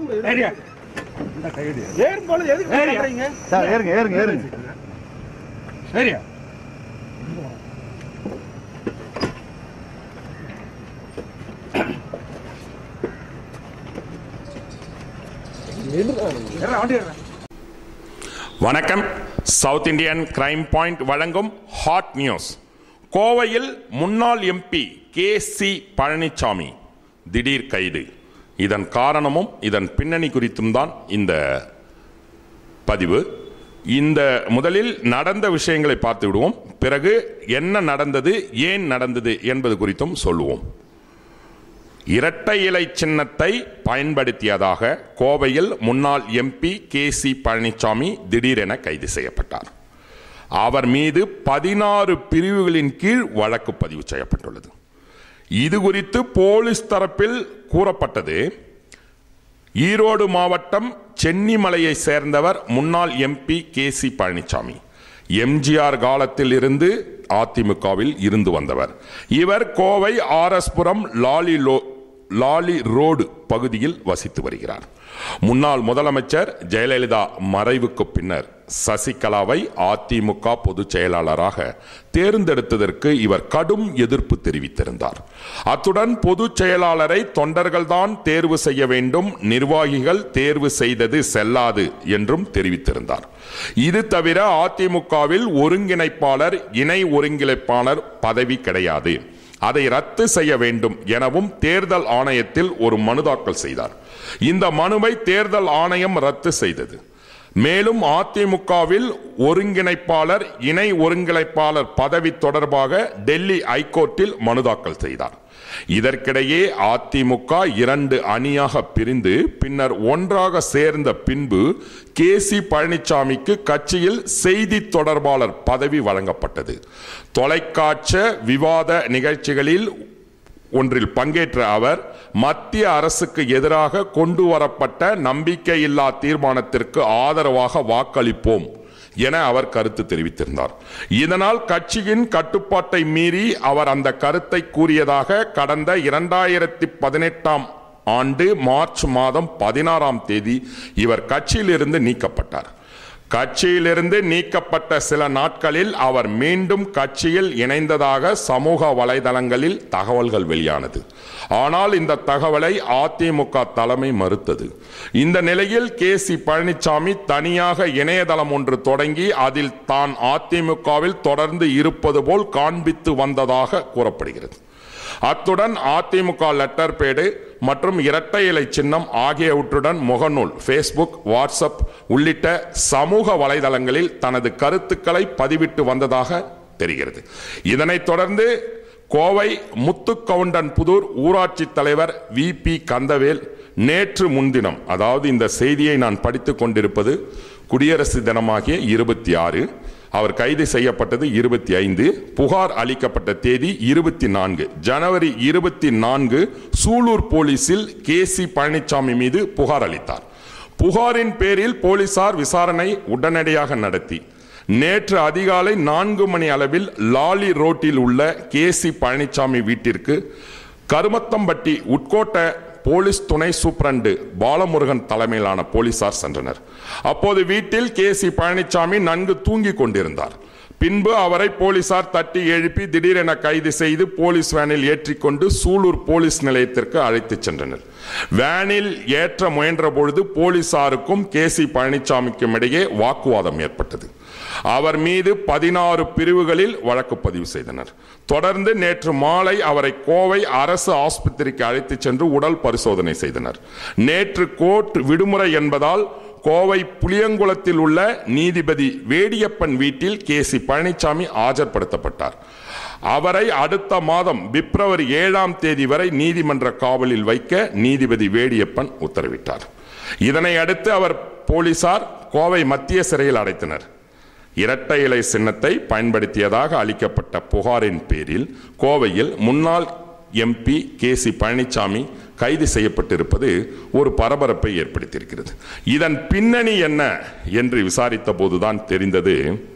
Area இந்த கையடி ஏறும்போது எதுக்கு ஏறியா. பண்றீங்க சார் ஏறுங்க ஏறுங்க ஏறுங்க ஏரியா ஏறா, வண்டி ஏறா. வணக்கம் சவுத் இந்தியன் கிரைம் பாயிண்ட் வழங்கும் ஹாட் நியூஸ் கோவையில் முன்னாள் எம்பி கே சி பழனிசாமி திடீர் கைது இதன் காரணமும் இதன் பின்னணி குறித்தும் தான் இந்த பதிவு இந்த முதலில் நடந்த விஷயங்களை பார்த்து விடுவோம் பிறகு என்ன நடந்தது ஏன் நடந்தது என்பது குறித்தும் சொல்லுவோம் இரட்டை இலை சின்னத்தை பயன்படுத்தியதாக கோவையில் முன்னாள் எம்பி கே சி பழனிசாமி திடீரென கைது செய்யப்பட்டார் அவர் மீது பதினாறு பிரிவுகளின் கீழ் வழக்கு பதிவு செய்யப்பட்டுள்ளது இது குறித்து போலீஸ் தரப்பில் கூறப்பட்டது ஈரோடு மாவட்டம் சென்னிமலையை சேர்ந்தவர் முன்னாள் MP K C Palanisamy MGR காலத்தில் இருந்து அதிமுகவில் இருந்து வந்தவர் இவர் கோவை ஆர்எஸ்புரம் லாலி லோ லாலி ரோடு பகுதியில் வசித்து வருகிறார் முன்னாள் முதலமைச்சர் ஜெயலலிதா மறைவுக்கு பின்னர் சசிகலாவை அதிமுக பொதுச் செயலாளராக தேர்ந்தெடுத்ததற்கு இவர் கடும் எதிர்ப்பு தெரிவித்திருந்தார் அத்துடன் பொதுச் செயலாளரை தொண்டர்கள்தான் தேர்வு செய்ய வேண்டும் நிர்வாகிகள் தேர்வு செய்தது செல்லாது என்றும் தெரிவித்திருந்தார் இது தவிர அதிமுகவில் ஒருங்கிணைப்பாளர் இணை ஒருங்கிணைப்பாளர் பதவி கிடையாது அதை ரத்து செய்ய வேண்டும் எனவும் தேர்தல் ஆணையத்தில் ஒரு மனு தாக்கல் செய்தார் இந்த மனுவை தேர்தல் ஆணையம் ரத்து செய்தது மேலும் அதிமுகவில் ஒருங்கிணைப்பாளர் இணை ஒருங்கிணைப்பாளர் பதவி தொடர்பாக டெல்லி ஐகோர்ட்டில் மனு தாக்கல் செய்தார் இதற்கிடையே அதிமுக இரண்டு அணியாக பிரிந்து பின்னர் ஒன்றாக சேர்ந்த பின்பு கே சி பழனிசாமிக்கு கட்சியில் செய்தி தொடர்பாளர் பதவி வழங்கப்பட்டது தொலைக்காட்சி விவாத நிகழ்ச்சிகளில் ஒன்றில் பங்கேற்ற அவர் மத்திய அரசுக்கு எதிராக கொண்டு வரப்பட்ட நம்பிக்கையில்லா தீர்மானத்திற்கு ஆதரவாக வாக்களிப்போம் என அவர் கருத்து தெரிவித்திருந்தார் இதனால் கட்சியின் கட்டுப்பாட்டை மீறி அவர் அந்த கருத்தை கூறியதாக கடந்த இரண்டாயிரத்தி பதினெட்டாம் ஆண்டு மார்ச் மாதம் பதினாறாம் தேதி இவர் கட்சியிலிருந்து நீக்கப்பட்டார் கட்சியிலிருந்து நீக்கப்பட்ட சில நாட்களில் அவர் மீண்டும் கட்சியில் இணைந்ததாக சமூக வலைதளங்களில் தகவல்கள் வெளியானது ஆனால் இந்த தகவலை அதிமுக தலைமை மறுத்தது இந்த நிலையில் கே சி பழனிசாமி தனியாக இணையதளம் ஒன்று தொடங்கி அதில் தான் அதிமுகவில் தொடர்ந்து இருப்பது போல் காண்பித்து வந்ததாக கூறப்படுகிறது அத்துடன் அதிமுக லெட்டர் பேடு மற்றும் இரட்டை இலை சின்னம் ஆகியவற்றுடன் முகநூல் ஃபேஸ்புக் வாட்ஸ்அப் உள்ளிட்ட சமூக வலைதளங்களில் தனது கருத்துக்களை பதிவிட்டு வந்ததாக தெரிகிறது இதனைத் தொடர்ந்து கோவை முத்துக்கவுண்டன் புதூர் ஊராட்சி தலைவர் வி பி கந்தவேல் நேற்று முன்தினம் அதாவது இந்த செய்தியை நான் படித்துக் கொண்டிருப்பது குடியரசு தினமாகிய இருபத்தி ஆறு அவர் கைது செய்யப்பட்டது இருபத்தி ஐந்து புகார் அளிக்கப்பட்ட தேதி இருபத்தி நான்கு ஜனவரி இருபத்தி நான்கு சூலூர் போலீசில் கே சி பழனிசாமி மீது புகார் அளித்தார் புகாரின் பேரில் போலீசார் விசாரணை உடனடியாக நடத்தி நேற்று அதிகாலை நான்கு மணி அளவில் லாலி ரோட்டில் உள்ள கே சி பழனிசாமி வீட்டிற்கு கருமத்தம்பட்டி உட்கோட்ட போலீஸ் துணை சூப்பரண்டு பாலமுருகன் தலைமையிலான போலீசார் சென்றனர் அப்போது வீட்டில் கே சி பழனிசாமி நன்கு தூங்கிக் கொண்டிருந்தார் பின்பு அவரை போலீசார் தட்டி எழுப்பி திடீரென கைது செய்து போலீஸ் வேனில் ஏற்றிக்கொண்டு சூலூர் போலீஸ் நிலையத்திற்கு அழைத்துச் சென்றனர் வேனில் ஏற்ற முயன்ற பொழுது போலீசாருக்கும் கே சி பழனிசாமிக்கும் இடையே வாக்குவாதம் ஏற்பட்டது அவர் மீது பதினாறு பிரிவுகளில் வழக்கு பதிவு செய்தனர் தொடர்ந்து நேற்று மாலை அவரை கோவை அரசு ஆஸ்பத்திரிக்கு அழைத்துச் சென்று உடல் பரிசோதனை செய்தனர் நேற்று கோர்ட் விடுமுறை என்பதால் கோவை புளியங்குளத்தில் உள்ள நீதிபதி வேடியப்பன் வீட்டில் கே சி பழனிசாமி ஆஜர்படுத்தப்பட்டார் அவரை அடுத்த மாதம் பிப்ரவரி ஏழாம் தேதி வரை நீதிமன்ற காவலில் வைக்க நீதிபதி வேடியப்பன் உத்தரவிட்டார் இதனை அடுத்து அவர் போலீசார் கோவை மத்திய சிறையில் அடைத்தனர் இரட்டை இலை சின்னத்தை பயன்படுத்தியதாக அளிக்கப்பட்ட புகாரின் பேரில் கோவையில் முன்னாள் எம்பி கே சி பழனிசாமி கைது செய்யப்பட்டிருப்பது ஒரு பரபரப்பை ஏற்படுத்தியிருக்கிறது இதன் பின்னணி என்ன என்று விசாரித்த போதுதான் தெரிந்தது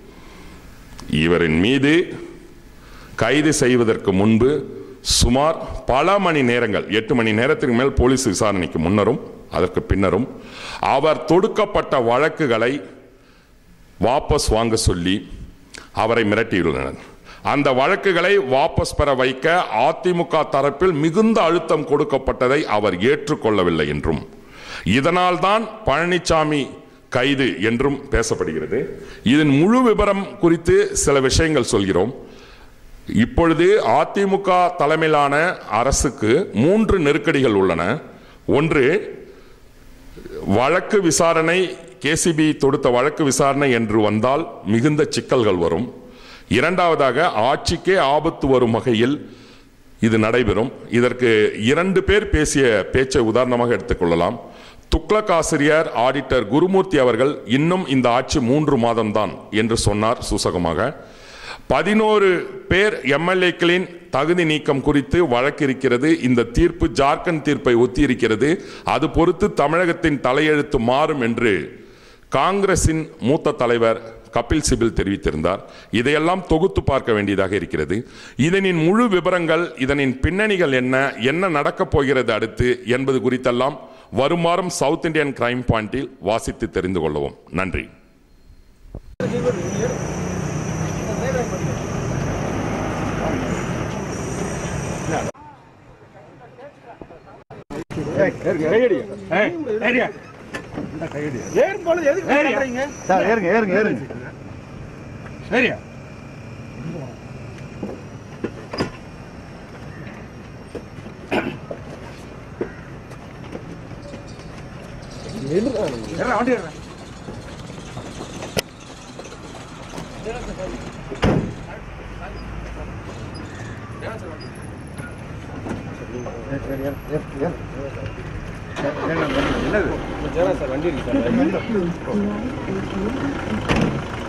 இவரின் மீது கைது செய்வதற்கு முன்பு சுமார் பல மணி நேரங்கள் எட்டு மணி நேரத்துக்கு மேல் போலீஸ் விசாரணைக்கு முன்னரும் அதற்கு பின்னரும் அவர் தொடுக்கப்பட்ட வழக்குகளை வாபஸ் வாங்க சொல்லி அவரை மிரட்டியுள்ளனர் அந்த வழக்குகளை வாபஸ் பெற வைக்க அதிமுக தரப்பில் மிகுந்த அழுத்தம் கொடுக்கப்பட்டதை அவர் ஏற்றுக்கொள்ளவில்லை என்றும் இதனால்தான் பழனிசாமி கைது என்றும் பேசப்படுகிறது இதன் முழு விவரம் குறித்து சில விஷயங்கள் சொல்கிறோம் இப்பொழுது அதிமுக தலைமையிலான அரசுக்கு மூன்று நெருக்கடிகள் உள்ளன ஒன்று வழக்கு விசாரணை கேசிபி தொடுத்த வழக்கு விசாரணை என்று வந்தால் மிகுந்த சிக்கல்கள் வரும் இரண்டாவதாக ஆட்சிக்கே ஆபத்து வரும் வகையில் இது நடைபெறும் இதற்கு இரண்டு பேர் பேசிய பேச்சை உதாரணமாக எடுத்துக்கொள்ளலாம் துக்ளக் ஆசிரியர் ஆடிட்டர் குருமூர்த்தி அவர்கள் இன்னும் இந்த ஆட்சி மூன்று மாதம்தான் என்று சொன்னார் சூசகமாக பதினோரு பேர் எம்எல்ஏக்களின் தகுதி நீக்கம் குறித்து வழக்கு இருக்கிறது இந்த தீர்ப்பு ஜார்க்கண்ட் தீர்ப்பை ஒத்தி இருக்கிறது அது பொறுத்து தமிழகத்தின் தலையெழுத்து மாறும் என்று காங்கிரசின் மூத்த தலைவர் கபில் சிபில் தெரிவித்திருந்தார் இதையெல்லாம் தொகுத்து பார்க்க வேண்டியதாக இருக்கிறது இதனின் முழு விவரங்கள் இதனின் பின்னணிகள் என்ன என்ன நடக்கப் போகிறது அடுத்து என்பது குறித்தெல்லாம் வரும் வாரம் சவுத் இந்தியன் கிரைம் பாயிண்டில் வாசித்து தெரிந்து கொள்ளவும் நன்றி ஏய், கையடியா. ஏய், ஏறியா. இந்த கையடியா. ஏறும் பொழுது எதுக்கு ஏறியா. பண்றீங்க சார் ஏறுங்க ஏறுங்க ஏறுங்க ஏறியா. ஏறுடா, வண்டி ஏறுடா. சார் வண்டி இருக்கு சார்